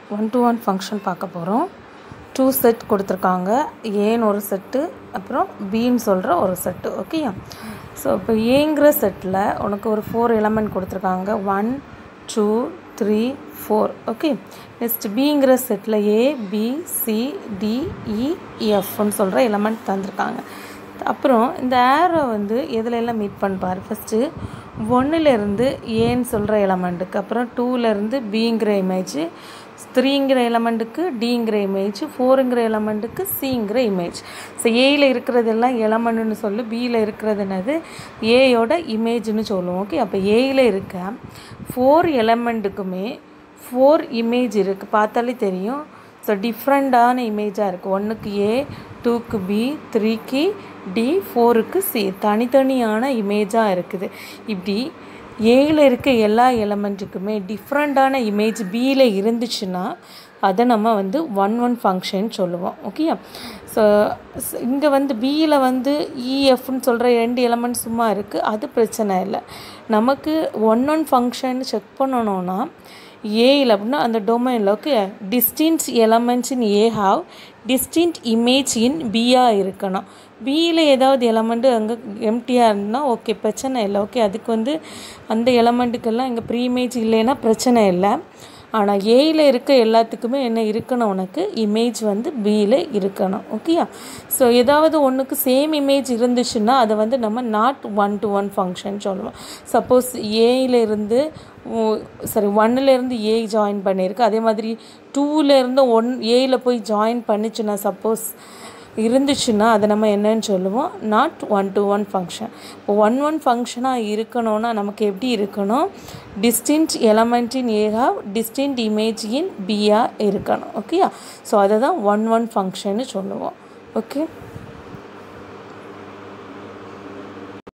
one to one function பார்க்க போகிறோம் two set கொடுத்துருக்காங்க ஏன்னு ஒரு செட்டு அப்புறம் பின்னு சொல்கிற ஒரு செட்டு ஓகேயா ஸோ இப்போ ஏங்கிற செட்டில் உனக்கு ஒரு ஃபோர் எலமெண்ட் கொடுத்துருக்காங்க one two three four okay next பிங்கிற செட்டில் A B C D E எஃப்னு சொல்கிற எலமெண்ட் தந்திருக்காங்க அப்புறம் இந்த ஏரோ வந்து எதுல எல்லாம் மீட் பண்ணிப்பார் ஃபஸ்ட்டு ஒன்றுலேருந்து ஏன்னு சொல்கிற எலமெண்ட்டுக்கு அப்புறம் டூலேருந்து பிங்கிற இமேஜ் த்ரீங்கிற எலமெண்ட்டுக்கு டிங்கிற இமேஜ் ஃபோருங்கிற எலமெண்ட்டுக்கு சிங்கிற இமேஜ் ஸோ ஏயில் இருக்கிறதெல்லாம் எலமெண்ட்னு சொல்லி பியில் இருக்கிறது என்னது ஏயோட இமேஜ்னு சொல்லுவோம் ஓகே அப்போ ஏயில் இருக்க ஃபோர் எலமெண்ட்டுக்குமே ஃபோர் இமேஜ் இருக்குது பார்த்தாலே தெரியும் ஸோ டிஃப்ரெண்ட்டான இமேஜாக இருக்குது ஒன்றுக்கு ஏ டூக்கு பி த்ரீக்கு டி ஃபோருக்கு சி தனித்தனியான இமேஜாக இருக்குது இப்படி ஏயில் இருக்க எல்லா எலமெண்ட்டுக்குமே டிஃப்ரெண்ட்டான இமேஜ் பியில் இருந்துச்சுன்னா அதை நம்ம வந்து ஒன் ஒன் ஃபங்க்ஷன் சொல்லுவோம் ஓகே ஸோ இங்கே வந்து பியில் வந்து இஎஃப்னு சொல்கிற ரெண்டு எலமெண்ட் சும்மா இருக்குது அது பிரச்சனை இல்லை நமக்கு ஒன் ஒன் ஃபங்க்ஷன் செக் பண்ணணுன்னா ஏயில் அப்படின்னா அந்த டொமைனில் okay distinct elements in A have distinct image in பியாக இருக்கணும் பியில் ஏதாவது எலமெண்ட்டு அங்கே எம்டியாக இருந்தால் ஓகே பிரச்சனை இல்லை ஓகே அதுக்கு வந்து அந்த எலமெண்ட்டுக்கெல்லாம் இங்கே ப்ரீ இமேஜ் இல்லைன்னா பிரச்சனை இல்லை ஆனால் ஏயில் இருக்க எல்லாத்துக்குமே என்ன இருக்கணும் உனக்கு இமேஜ் வந்து பியில் இருக்கணும் ஓகேயா ஸோ ஏதாவது ஒன்றுக்கு சேம் இமேஜ் இருந்துச்சுன்னா அதை வந்து நம்ம not one to one function சொல்லுவோம் சப்போஸ் ஏயிலேருந்து சாரி ஒன்னுலேருந்து ஏ ஜாயின் பண்ணியிருக்கு அதே மாதிரி டூலேருந்து ஒன் ஏயில் போய் ஜாயின் பண்ணிச்சுன்னா சப்போஸ் இருந்துச்சுன்னா அதை நம்ம என்னன்னு சொல்லுவோம் not one to one function இப்போ ஒன் ஒன் ஃபங்க்ஷனாக இருக்கணும்னா நமக்கு எப்படி இருக்கணும் distinct element in A have distinct image in பியாக இருக்கணும் ஓகேயா ஸோ அதை தான் ஒன் ஒன் ஃபங்க்ஷன்னு சொல்லுவோம் ஓகே